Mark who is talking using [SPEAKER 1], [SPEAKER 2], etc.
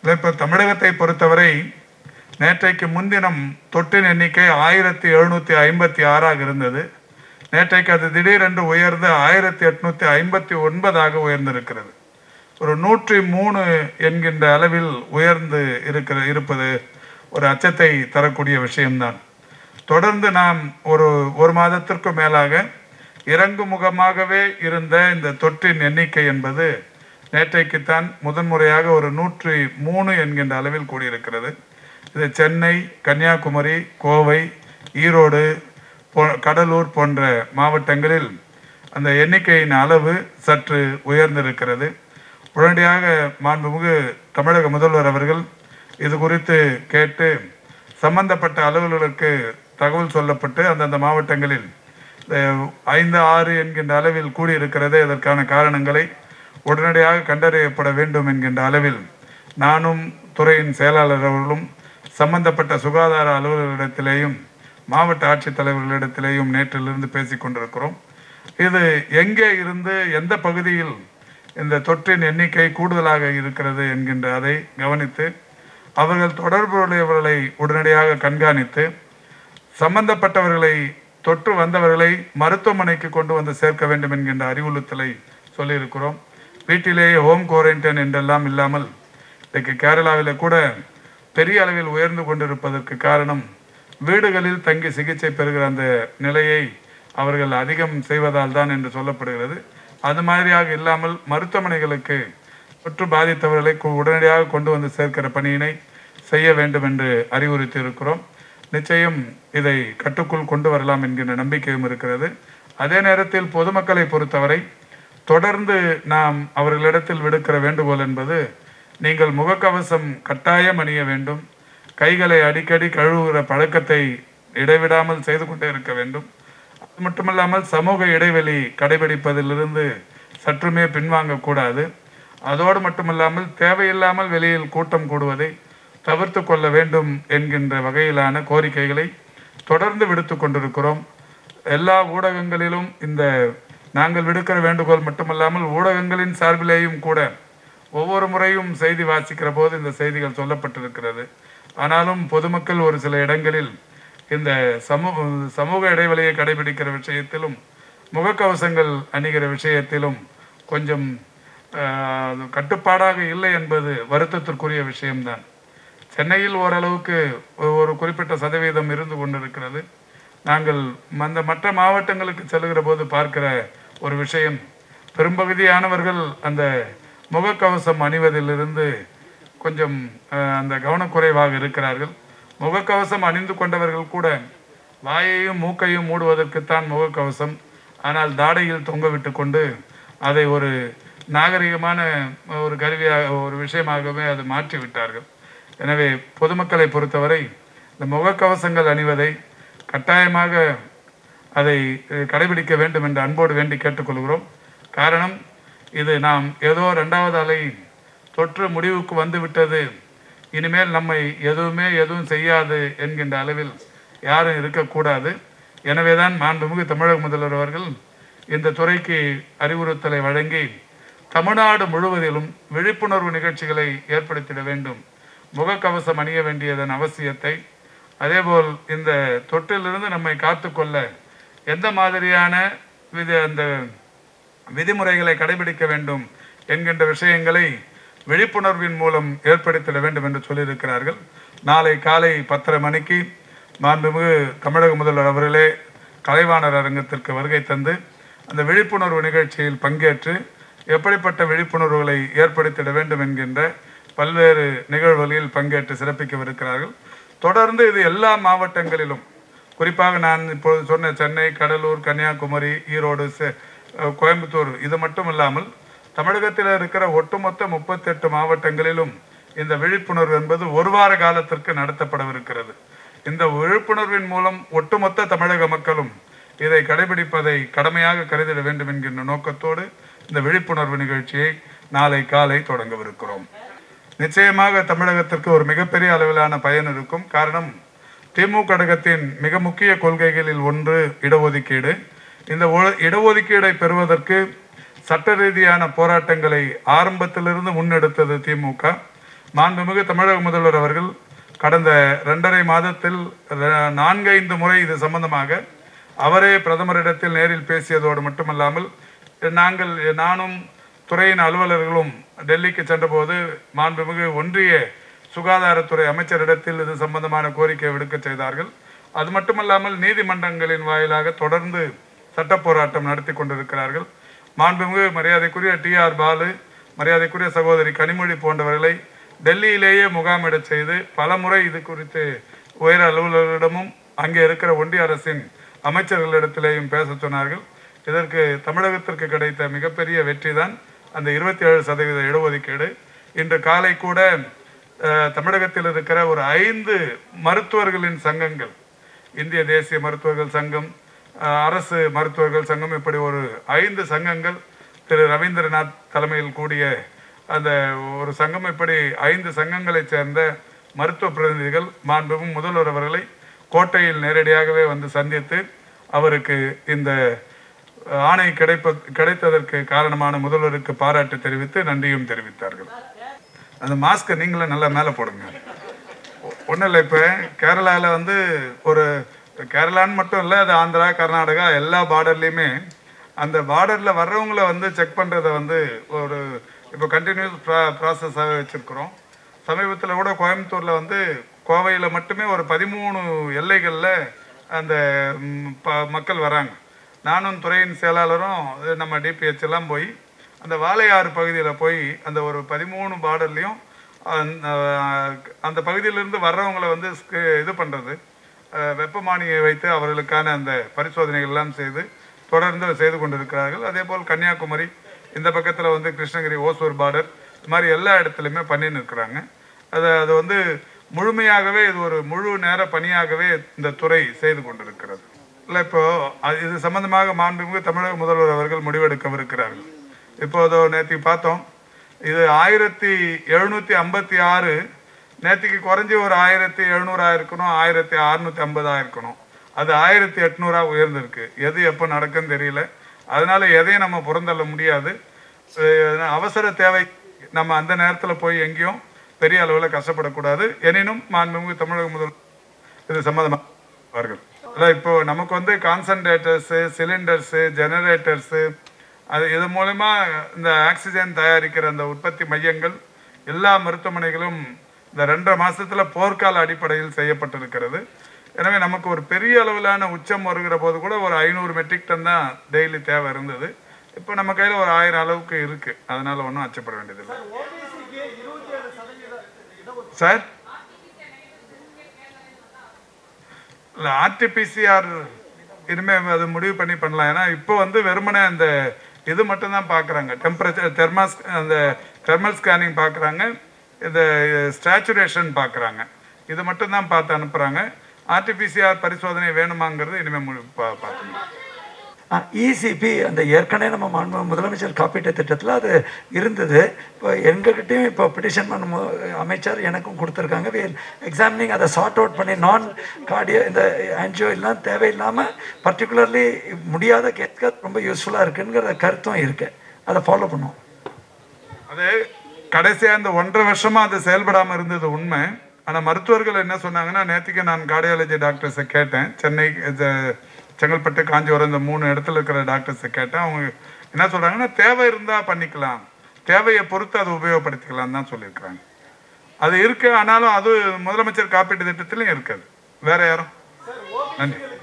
[SPEAKER 1] இப்போ தமிழகத்தை பொறுத்தவரை நேற்றைக்கு முன்தினம் தொற்றின் எண்ணிக்கை ஆயிரத்தி எழுநூற்றி ஐம்பத்தி ஆறாக இருந்தது நேற்றைக்கு அது திடீரென்று உயர்ந்து ஆயிரத்தி எட்நூற்றி ஐம்பத்தி ஒன்பதாக உயர்ந்திருக்கிறது ஒரு நூற்றி மூணு என்கின்ற அளவில் உயர்ந்து இருக்கிற இருப்பது ஒரு அச்சத்தை தரக்கூடிய விஷயம்தான் தொடர்ந்து நாம் ஒரு ஒரு மாதத்திற்கு மேலாக இறங்கு முகமாகவே இருந்த இந்த தொற்றின் எண்ணிக்கை என்பது நேற்றைக்குத்தான் முதன்முறையாக ஒரு நூற்றி மூணு என்கின்ற அளவில் கூடியிருக்கிறது இது சென்னை கன்னியாகுமரி கோவை ஈரோடு போ கடலூர் போன்ற மாவட்டங்களில் அந்த எண்ணிக்கையின் அளவு சற்று உயர்ந்திருக்கிறது உடனடியாக மாண்புமிகு தமிழக முதல்வர் அவர்கள் இது குறித்து கேட்டு சம்பந்தப்பட்ட அலுவலர்களுக்கு தகவல் சொல்லப்பட்டு அந்தந்த மாவட்டங்களில் அஹ், ஐந்து ஆறு என்கின்ற அளவில் கூடியிருக்கிறதே இதற்கான காரணங்களை உடனடியாக கண்டறியப்பட வேண்டும் என்கின்ற அளவில் நானும் துறையின் செயலாளர் அவர்களும் சம்பந்தப்பட்ட சுகாதார அலுவலர்களிடத்திலேயும் மாவட்ட ஆட்சித்தலைவர்களிடத்திலேயும் நேற்றிலிருந்து பேசிக் கொண்டிருக்கிறோம் இது எங்கே இருந்து எந்த பகுதியில் இந்த தொற்றின் எண்ணிக்கை கூடுதலாக இருக்கிறது என்கின்ற அதை கவனித்து அவர்கள் தொடர்புடையவர்களை உடனடியாக கண்காணித்து சம்பந்தப்பட்டவர்களை தொற்று வந்தவர்களை மருத்துவமனைக்கு கொண்டு வந்து சேர்க்க வேண்டும் என்கின்ற அறிவுறுத்தலை சொல்லியிருக்கிறோம் வீட்டிலேயே ஹோம் குவாரண்டைன் என்றெல்லாம் இல்லாமல் இன்றைக்கு கேரளாவில் கூட பெரிய அளவில் உயர்ந்து கொண்டிருப்பதற்கு காரணம் வீடுகளில் தங்கி சிகிச்சை பெறுகிற அந்த நிலையை அவர்கள் அதிகம் செய்வதால் தான் என்று சொல்லப்படுகிறது அது மாதிரியாக இல்லாமல் மருத்துவமனைகளுக்கு தொற்று பாதித்தவர்களை கு- உடனடியாக கொண்டு வந்து சேர்க்கிற பணியினை செய்ய வேண்டும் என்று அறிவுறுத்தி இருக்கிறோம் நிச்சயம் இதை கட்டுக்குள் கொண்டு வரலாம் என்கின்ற நம்பிக்கையும் இருக்கிறது அதே நேரத்தில் பொதுமக்களை பொறுத்தவரை தொடர்ந்து நாம் அவர்களிடத்தில் விடுக்கிற வேண்டுகோள் என்பது நீங்கள் முகக்கவசம் கட்டாயம் அணிய வேண்டும் கைகளை அடிக்கடி கழுவுகிற பழக்கத்தை இடைவிடாமல் செய்து கொண்டே இருக்க வேண்டும் அது மட்டுமல்லாமல் சமூக இடைவெளி கடைபிடிப்பதிலிருந்து சற்றுமே பின்வாங்கக்கூடாது அதோடு மட்டுமல்லாமல் தேவையில்லாமல் வெளியில் கூட்டம் கூடுவதை தவிர்த்து கொள்ள வேண்டும் என்கின்ற வகையிலான கோரிக்கைகளை தொடர்ந்து விடுத்து கொண்டிருக்கிறோம் எல்லா ஊடகங்களிலும் இந்த நாங்கள் விடுக்கிற வேண்டுகோள் மட்டுமல்லாமல் ஊடகங்களின் சார்பிலேயும் கூட ஒவ்வொரு முறையும் செய்தி வாசிக்கிற போது இந்த செய்திகள் சொல்லப்பட்டிருக்கிறது ஆனாலும் பொதுமக்கள் ஒரு சில இடங்களில் இந்த சமூக சமூக இடைவெளியை கடைபிடிக்கிற விஷயத்திலும் முகக்கவசங்கள் அணிகிற விஷயத்திலும் கொஞ்சம் ஆஹ், கட்டுப்பாடாக இல்லை என்பது வருத்தத்திற்குரிய விஷயம்தான் சென்னையில் ஓரளவுக்கு ஒரு குறிப்பிட்ட சதவீதம் இருந்து கொண்டிருக்கிறது நாங்கள் அந்த மற்ற மாவட்டங்களுக்கு செல்லுகிற போது பார்க்கிற ஒரு விஷயம் பெரும்பகுதியானவர்கள் அந்த முகக்கவசம் அணிவதிலிருந்து கொஞ்சம் அஹ், அந்த கவனக்குறைவாக இருக்கிறார்கள் முகக்கவசம் அணிந்து கொண்டவர்கள் கூட வாயையும் மூக்கையும் மூடுவதற்குத்தான் முகக்கவசம் ஆனால் தாடையில் தொங்க விட்டு கொண்டு அதை ஒரு நாகரிகமான ஒரு கருவியாக ஒரு விஷயமாகவே அதை மாற்றி விட்டார்கள் எனவே பொதுமக்களை பொறுத்தவரை இந்த முகக்கவசங்கள் அணிவதை கட்டாயமாக அதை அஹ், கடைபிடிக்க வேண்டும் என்று அன்போடு வேண்டி கேட்டுக்கொள்கிறோம் காரணம் இது நாம் ஏதோ ரெண்டாவது அலை தொற்று முடிவுக்கு வந்து விட்டது இனிமேல் நம்மை எதுவுமே எதுவும் செய்யாது என்கின்ற அளவில் யாரும் இருக்கக்கூடாது எனவேதான் மாண்புமிகு தமிழக முதல்வர் அவர்கள் இந்த துறைக்கு அறிவுறுத்தலை வழங்கி தமிழ்நாடு முழுவதிலும் விழிப்புணர்வு நிகழ்ச்சிகளை ஏற்படுத்திட வேண்டும் முகக்கவசம் அணிய வேண்டியதன் அவசியத்தை அதேபோல் இந்த தொற்றிலிருந்து நம்மை காத்துக்கொள்ள எந்த மாதிரியான வித அந்த விதிமுறைகளை கடைபிடிக்க வேண்டும் என்கின்ற விஷயங்களை விழிப்புணர்வின் மூலம் ஏற்படுத்திட வேண்டும் என்று சொல்லியிருக்கிறார்கள் நாளை காலை பத்தரை மணிக்கு மாண்புமிகு தமிழக முதல்வர் அவர்களே கலைவாணர் அரங்கத்திற்கு வருகை தந்து அந்த விழிப்புணர்வு நிகழ்ச்சியில் பங்கேற்று எப்படிப்பட்ட விழிப்புணர்வுகளை ஏற்படுத்திட வேண்டும் என்கின்ற பல்வேறு நிகழ்வுகளில் பங்கேற்று சிறப்பிக்கவிருக்கிறார்கள் தொடர்ந்து இது எல்லா மாவட்டங்களிலும் குறிப்பாக நான் இப்பொழுது சொன்ன சென்னை கடலூர் கன்னியாகுமரி ஈரோடு செ- அஹ் கோயம்புத்தூர் இது மட்டும் இல்லாமல் தமிழகத்தில் இருக்கிற ஒட்டுமொத்த முப்பத்தெட்டு மாவட்டங்களிலும் இந்த விழிப்புணர்வு என்பது ஒரு வார காலத்திற்கு நடத்தப்படவிருக்கிறது இந்த விழிப்புணர்வின் மூலம் ஒட்டுமொத்த தமிழக மக்களும் இதை கடைபிடிப்பதை கடமையாக கருதிட வேண்டும் என்கின்ற நோக்கத்தோடு இந்த விழிப்புணர்வு நிகழ்ச்சியை நாளை காலை தொடங்கவிருக்கிறோம் நிச்சயமாக தமிழகத்திற்கு ஒரு மிகப்பெரிய அளவிலான பயன் இருக்கும் காரணம் திமுக கழகத்தின் மிக முக்கிய கொள்கைகளில் ஒன்று இடஒதுக்கீடு இந்த ஒ- இடஒதுக்கீடை பெறுவதற்கு சட்ட ரீதியான போராட்டங்களை ஆரம்பத்திலிருந்து முன்னெடுத்தது திமுக மாண்புமிகு தமிழக முதல்வர் அவர்கள் கடந்த இரண்டரை மாதத்தில் ர- நான்கைந்து முறை இது சம்பந்தமாக அவரே பிரதமரிடத்தில் நேரில் பேசியதோடு மட்டுமல்லாமல் நாங்கள் நானும் துறையின் அலுவலர்களும் டெல்லிக்கு சென்றபோது மாண்புமிகு ஒன்றிய சுகாதாரத்துறை அமைச்சரிடத்தில் இது சம்பந்தமான கோரிக்கை விடுக்க செய்தார்கள் அது மட்டுமல்லாமல் நீதிமன்றங்களின் வாயிலாக தொடர்ந்து சட்ட போராட்டம் நடத்தி கொண்டிருக்கிறார்கள் மாண்புமிகு மரியாதைக்குரிய டி ஆர் பாலு மரியாதைக்குரிய சகோதரி கனிமொழி போன்றவர்களை டெல்லியிலேயே முகாமிடச் செய்து பலமுறை இது குறித்து உயர் அலுவலர்களிடமும் அங்கே இருக்கிற ஒன்றிய அரசின் அமைச்சர்களிடத்திலேயும் பேச சொன்னார்கள் இதற்கு தமிழகத்திற்கு கிடைத்த மிகப்பெரிய வெற்றி தான் அந்த இருபத்தி ஏழு சதவீத இடஒதுக்கீடு இன்று காலை கூட அஹ், தமிழகத்தில் இருக்கிற ஒரு ஐந்து மருத்துவர்களின் சங்கங்கள் இந்திய தேசிய மருத்துவர்கள் சங்கம் அஹ், அரசு மருத்துவர்கள் சங்கம் இப்படி ஒரு ஐந்து சங்கங்கள் திரு ரவீந்திரநாத் தலைமையில் கூடிய அந்த ஒரு சங்கம் இப்படி ஐந்து சங்கங்களைச் சேர்ந்த மருத்துவ பிரதிநிதிகள் மாண்புமிகு முதல்வர் அவர்களை கோட்டையில் நேரடியாகவே வந்து சந்தித்து அவருக்கு இந்த ஆணை கிடைப்ப கிடைத்ததற்கு காரணமான முதல்வருக்கு பாராட்டு தெரிவித்து நன்றியும் தெரிவித்தார்கள் அந்த மாஸ்க்கை நீங்களும் நல்லா மேலே போடுங்க ஒன்றும் இல்லை இப்போ கேரளாவில் வந்து ஒரு கேரளான்னு மட்டும் இல்லை அது ஆந்திரா கர்நாடகா எல்லா பார்டர்லேயுமே அந்த பார்டரில் வர்றவங்கள வந்து செக் பண்ணுறதை வந்து ஒரு இப்போ கண்டினியூஸ் ப்ரா ப்ராசஸாகவே வச்சுருக்குறோம் சமீபத்தில் கூட கோயம்புத்தூரில் வந்து கோவையில் மட்டுமே ஒரு பதிமூணு எல்லைகளில் அந்த ம், ப- மக்கள் வராங்க நானும் துறையின் செயலாளரும் இது நம்ம டிபிஹெச் எல்லாம் போய் அந்த வாளையாறு பகுதியில் போய் அந்த ஒரு பதிமூணு பார்டர்லேயும் அந்த பகுதியிலிருந்து வர்றவங்களை வந்து ஸ்கு- இது பண்ணுறது வெப்பமானியை வைத்து அவர்களுக்கான அந்த பரிசோதனைகள் எல்லாம் செய்து தொடர்ந்து செய்து கொண்டிருக்கிறார்கள் அதே போல் கன்னியாகுமரி இந்த பக்கத்தில் வந்து கிருஷ்ணகிரி ஓசூர் பார்டர் இது மாதிரி எல்லா இடத்துலையுமே பண்ணின்னு இருக்கிறாங்க அது அது வந்து முழுமையாகவே இது ஒரு முழு நேர பணியாகவே இந்த துறை செய்து கொண்டிருக்கிறது இல்லை இப்போ அது- இது சம்பந்தமாக மாண்புமிகு தமிழக முதல்வர் அவர்கள் முடிவெடுக்கவிருக்கிறார்கள் இப்போ அதோ நேற்று பார்த்தோம் இது ஆயிரத்தி எழுநூற்றி ஐம்பத்தி ஆறு நேற்றுக்கு குறைஞ்சி ஒரு ஆயிரத்தி எழுநூறா இருக்கணும் ஆயிரத்தி அறுநூத்தி ஐம்பதா இருக்கணும் அது ஆயிரத்தி எட்நூறா உயர்ந்திருக்கு எது எப்போ நடக்குன்னு தெரியல அதனால எதையும் நம்ம புறந்தள்ள முடியாது அஹ் அவசர தேவை நம்ம அந்த நேரத்தில் போய் எங்கேயும் பெரிய அளவில் கஷ்டப்படக்கூடாது எனினும் மாண்புமிகு தமிழக முதல் இது சம்மந்தமாக அதான் இப்போ நமக்கு வந்து கான்சன்ட்ரேட்டர்ஸு சிலிண்டர்ஸு ஜெனரேட்டர்ஸு அது இது மூலமா இந்த ஆக்சிஜன் தயாரிக்கிற அந்த உற்பத்தி மையங்கள் எல்லா மருத்துவமனைகளும் இந்த ரெண்டரை மாசத்துல போர்க்கால அடிப்படையில் செய்யப்பட்டிருக்கிறது எனவே நமக்கு ஒரு பெரிய அளவிலான உச்சம் வருகிற போது கூட ஒரு ஐநூறு மெட்ரிக் டன் தான் டெய்லி தேவை இருந்தது இப்போ நம்ம கையில் ஒரு ஆயிரம் அளவுக்கு இருக்கு அதனால ஒன்றும் அச்சப்பட வேண்டியதில்லை சார் இல்லை ஆர்டிபிசிஆர் இனிமே அது முடிவு பண்ணி பண்ணலாம் ஏன்னா இப்போ வந்து வெறுமனே அந்த இது மட்டும்தான் பார்க்குறாங்க டெம்பரேச்சர் தெர்மாஸ் அந்த தெர்மல் ஸ்கேனிங் பார்க்குறாங்க இந்த ஸ்டாச்சுரேஷன் பார்க்குறாங்க இது மட்டும்தான் பார்த்து அனுப்புகிறாங்க ஆர்டிபிசிஆர் பரிசோதனை வேணுமாங்கிறது இனிமேல் மு- பா பார்க்கணும்
[SPEAKER 2] இசிபி அந்த ஏற்கனவே நம்ம மாண்பு முதலமைச்சர் காப்பீட்டு திட்டத்தில் அது இருந்தது இப்போ எங்ககிட்டயும் இப்போ பிட்டிஷன் பண்ணும் போ- அமைச்சர் எனக்கும் கொடுத்துருக்காங்க வி எக்ஸாமினிங் அதை சார்ட் அவுட் பண்ணி நான் கார்டியோ இந்த ஆன்ஜியோ எல்லாம் தேவையில்லாமல் பர்டிகுலர்லி முடியாத கேட்க ரொம்ப யூஸ்ஃபுல்லாக இருக்குங்கிற கருத்தும் இருக்கு அதை ஃபாலோ பண்ணுவோம்
[SPEAKER 1] அது கடைசியா இந்த ஒன்றரை வருஷமா அது செயல்படாம இருந்தது உண்மை ஆனா மருத்துவர்கள் என்ன சொன்னாங்கன்னா நேற்றுக்கு நான் கார்டியாலஜி டாக்டர்ஸை கேட்டேன் சென்னை இது, செங்கல்பட்டு காஞ்சிபுரம் இந்த மூணு இடத்துல இருக்கிற டாக்டர்ஸை கேட்டேன் அவங்க என்ன சொல்றாங்கன்னா தேவை இருந்தா பண்ணிக்கலாம் தேவையை பொறுத்து அதை உபயோகப்படுத்திக்கலாம் தான் சொல்லியிருக்கிறாங்க அது இருக்கு ஆனாலும் அது முதலமைச்சர் காப்பீட்டு திட்டத்திலையும் இருக்காது வேற யாரும் நன்றி